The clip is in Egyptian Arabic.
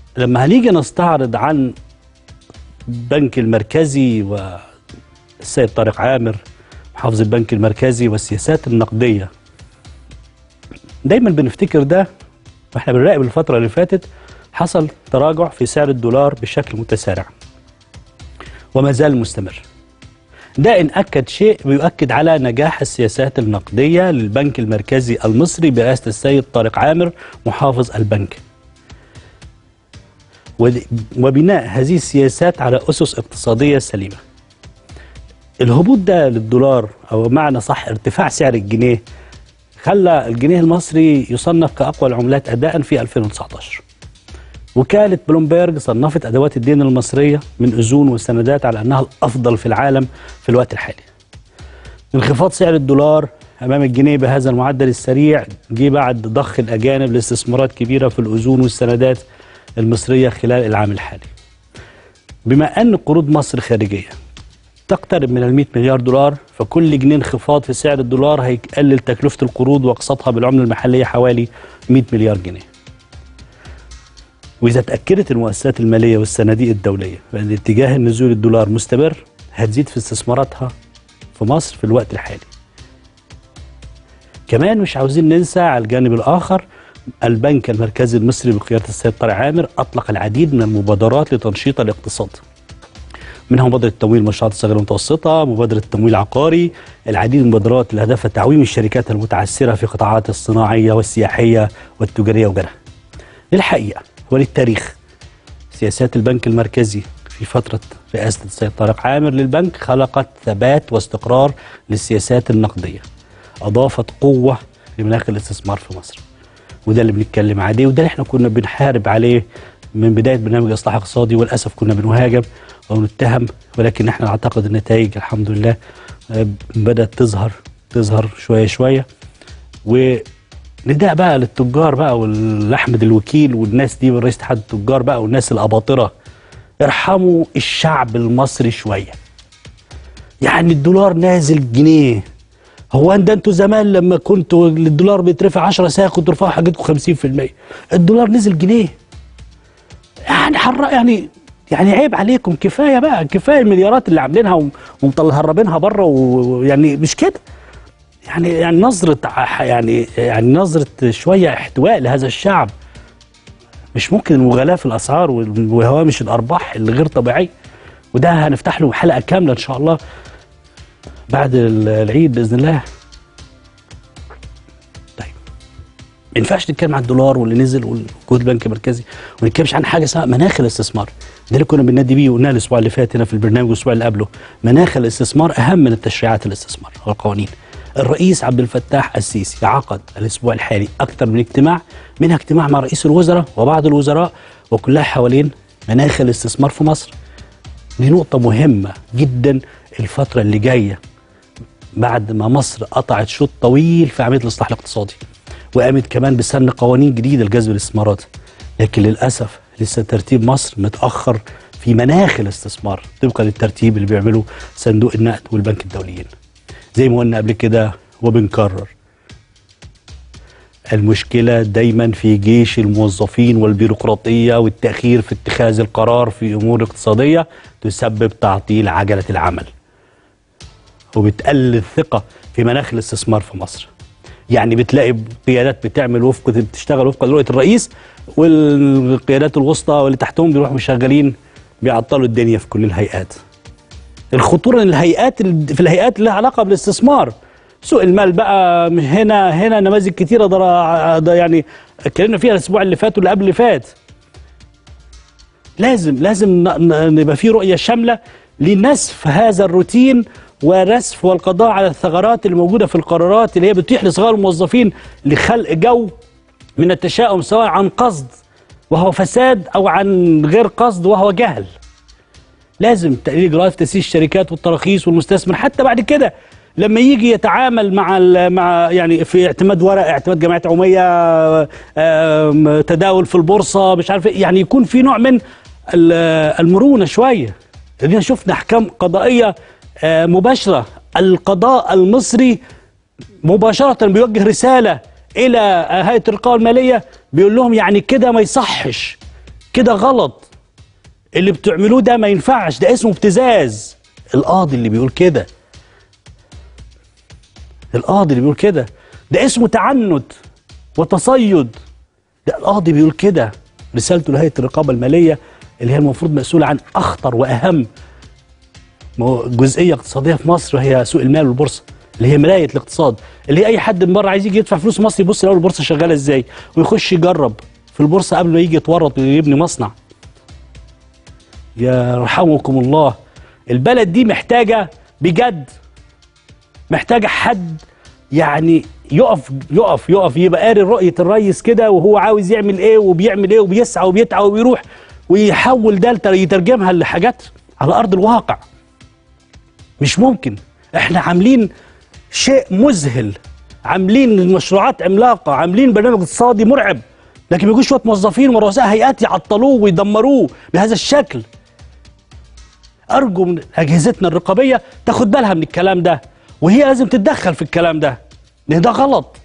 لما هنيجي نستعرض عن البنك المركزي والسيد طارق عامر محافظ البنك المركزي والسياسات النقدية دايما بنفتكر ده واحنا بنراقب الفترة اللي فاتت حصل تراجع في سعر الدولار بشكل متسارع وما زال مستمر ده إن أكد شيء بيؤكد على نجاح السياسات النقدية للبنك المركزي المصري برئاسة السيد طارق عامر محافظ البنك ود- وبناء هذه السياسات على أسس اقتصادية سليمة الهبوط ده للدولار أو معنى صح ارتفاع سعر الجنيه خلى الجنيه المصري يصنف كأقوى العملات أداء في 2019 وكالة بلومبيرج صنفت أدوات الدين المصرية من أذون وسندات على أنها الأفضل في العالم في الوقت الحالي انخفاض سعر الدولار أمام الجنيه بهذا المعدل السريع جه بعد ضخ الأجانب لاستثمارات كبيرة في الأذون والسندات المصرية خلال العام الحالي بما أن قروض مصر خارجية تقترب من ال 100 مليار دولار فكل جنيه انخفاض في سعر الدولار هيقلل تكلفة القروض واقساطها بالعملة المحلية حوالي 100 مليار جنيه وإذا تأكدت المؤسسات المالية والصناديق الدولية بأن اتجاه النزول الدولار مستمر هتزيد في استثماراتها في مصر في الوقت الحالي كمان مش عاوزين ننسى على الجانب الآخر البنك المركزي المصري بقيادة السيد طارق عامر أطلق العديد من المبادرات لتنشيط الاقتصاد منها مبادرة تمويل المشروعات الصغيرة والمتوسطة مبادرة تمويل عقاري العديد من المبادرات اللي هدفها تعويم الشركات المتعثرة في قطاعات الصناعية والسياحية والتجارية وغيرها للحقيقة وللتاريخ سياسات البنك المركزي في فترة رئاسة السيد طارق عامر للبنك خلقت ثبات واستقرار للسياسات النقدية أضافت قوة لمناخ الاستثمار في مصر وده اللي بنتكلم عليه وده اللي احنا كنا بنحارب عليه من بداية برنامج إصلاح اقتصادي وللأسف كنا بنهاجم ونتهم ولكن احنا نعتقد النتائج الحمد لله آه، بدأت تظهر تظهر شوية شوية ونداء بقى للتجار بقى والأحمد الوكيل والناس دي ورئيس اتحاد التجار بقى والناس الأباطرة ارحموا الشعب المصري شوية يعني الدولار نازل جنيه هو ده انتوا زمان لما كنتوا الدولار بيترفع 10 ساعة كنتوا ترفعوا حاجتكم 50% الدولار نزل جنيه يعني حر يعني يعني عيب عليكم كفايه بقى كفايه المليارات اللي عاملينها وم- ومطلهربينها بره ويعني مش كده يعني يعني نظره ع- يعني يعني نظره شويه احتواء لهذا الشعب مش ممكن المغالاه في الاسعار وال- وهوامش الارباح اللي غير طبيعيه وده هنفتح له حلقه كامله ان شاء الله بعد ال- العيد باذن الله طيب ما ينفعش نتكلم عن الدولار واللي نزل وجود البنك المركزي وما نتكلمش عن حاجه اسمها مناخ الاستثمار ده اللي كنا بننادي بيه وقلناه الاسبوع اللي فات هنا في البرنامج والاسبوع اللي قبله مناخ الاستثمار اهم من التشريعات الاستثمار والقوانين الرئيس عبد الفتاح السيسي عقد الاسبوع الحالي اكثر من اجتماع منها اجتماع مع رئيس الوزراء وبعض الوزراء وكلها حوالين مناخ الاستثمار في مصر دي نقطة مهمة جدا الفترة اللي جاية بعد ما مصر قطعت شوط طويل في عملية الإصلاح الاقتصادي وقامت كمان بسن قوانين جديدة لجذب الاستثمارات لكن للأسف لسه ترتيب مصر متأخر في مناخ الاستثمار طبقا للترتيب اللي بيعمله صندوق النقد والبنك الدوليين زي ما قلنا قبل كده وبنكرر المشكلة دايما في جيش الموظفين والبيروقراطية والتأخير في اتخاذ القرار في أمور اقتصادية تسبب تعطيل عجلة العمل وبتقلل الثقة في مناخ الاستثمار في مصر يعني بتلاقي قيادات بتعمل وفق بتشتغل وفق رؤية الرئيس والقيادات الوسطى واللي تحتهم بيروحوا مشغلين بيعطلوا الدنيا في كل الهيئات الخطورة ان الهيئات ال- في الهيئات اللي لها علاقة بالاستثمار سوق المال بقى من هنا هنا نماذج كتيرة ده ده يعني اتكلمنا فيها الاسبوع اللي فات واللي قبل اللي فات لازم لازم ن- ن- نبقى في رؤية شاملة لنسف هذا الروتين ورسف والقضاء على الثغرات اللي موجودة في القرارات اللي هي بتتيح لصغار الموظفين لخلق جو من التشاؤم سواء عن قصد وهو فساد أو عن غير قصد وهو جهل لازم تقليل اجراءات في تاسيس الشركات والتراخيص والمستثمر حتى بعد كده لما يجي يتعامل مع ال- مع يعني في اعتماد ورق اعتماد جمعيات عموميه آم، تداول في البورصه مش عارف إيه، يعني يكون في نوع من ال- المرونه شويه لان شفنا احكام قضائيه آه، مباشره القضاء المصري مباشره بيوجه رساله الى هيئه الرقابه الماليه بيقول لهم يعني كده ما يصحش كده غلط اللي بتعملوه ده ما ينفعش ده اسمه ابتزاز القاضي اللي بيقول كده القاضي اللي بيقول كده ده اسمه تعنت وتصيد ده القاضي بيقول كده رسالته لهيئه الرقابه الماليه اللي هي المفروض مسؤوله عن اخطر واهم مو- جزئيه اقتصاديه في مصر وهي سوق المال والبورصه اللي هي مرايه الاقتصاد اللي هي اي حد من بره عايز يجي يدفع فلوس مصر يبص الاول البورصه شغاله ازاي ويخش يجرب في البورصه قبل ما يجي يتورط ويبني مصنع يا رحمكم الله البلد دي محتاجه بجد محتاجه حد يعني يقف يقف يقف يبقى قاري رؤيه الريس كده وهو عاوز يعمل ايه وبيعمل ايه وبيسعى وبيتعب وبيروح ويحول ده لت- يترجمها لحاجات على ارض الواقع مش ممكن احنا عاملين شيء مذهل عاملين مشروعات عملاقه عاملين برنامج اقتصادي مرعب لكن بيجوا شويه موظفين ورؤساء هيئات يعطلوه ويدمروه بهذا الشكل ارجو من اجهزتنا الرقابيه تاخد بالها من الكلام ده وهي لازم تتدخل في الكلام ده لان ده غلط